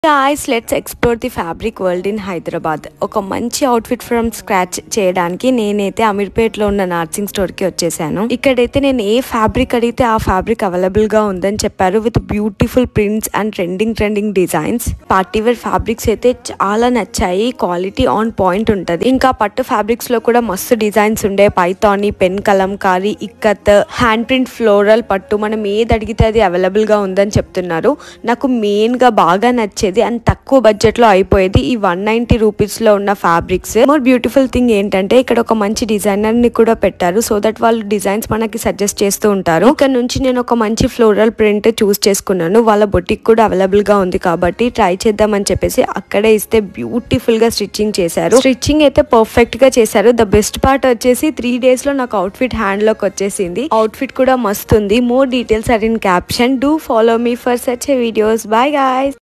guys let's explore the fabric world in Hyderabad ఒక మంచి outfit from scratch చేయడానికి నేనైతే అమీర్పేట్లో ఉన్న నర్సింగ్ స్టోర్కి వచ్చేసాను ఇక్కడైతే నేను ఏ ఫ్యాబ్రిక్ అడిగితే ఆ ఫ్యాబ్రిక్ అవైలబుల్ గా ఉందని చెప్పారు with beautiful prints and trending trending designs party wear fabrics అయితే చాలా నచ్చాయి క్వాలిటీ ఆన్ పాయింట్ ఉంటది ఇంకా పట్టు ఫ్యాబ్రిక్స్ లో కూడా మస్తు డిజైన్స్ ఉండే Paithani pen Kalamkari ikat hand print floral పట్టు మనం ఏది అడిగితే అది అవైలబుల్ గా ఉందని చెప్తున్నారు నాకు మెయిన్ గా బాగా నచ్చేది అండ్ తక్కువ బడ్జెట్ లో అయిపోయేది ఈ వన్ నైన్టీ రూపీస్ లో ఉన్న ఫ్యాబ్రిక్స్ మోర్ బ్యూటిఫుల్ థింగ్ ఏంటంటే ఇక్కడ ఒక మంచి డిజైనర్ ని కూడా పెట్టారు సో దట్ వాళ్ళు డిజైన్స్ మనకి సజెస్ట్ చేస్తూ ఉంటారు ఇక్కడ నుంచి నేను ఒక మంచి ఫ్లోరల్ ప్రింట్ చూస్ చేసుకున్నాను వాళ్ళ బొటిక్ కూడా అవైలబుల్ గా ఉంది కాబట్టి ట్రై చేద్దామని చెప్పేసి అక్కడే ఇస్తే బ్యూటిఫుల్ గా స్టిచ్చింగ్ చేశారు స్టిచ్చింగ్ అయితే పర్ఫెక్ట్ గా చేశారు ద బెస్ట్ పార్ట్ వచ్చేసి త్రీ డేస్ లో నాకు అవుట్ఫిట్ హ్యాండ్ లోకి వచ్చేసింది అవుట్ఫిట్ కూడా మస్తుంది more details are in caption do follow me for such videos bye guys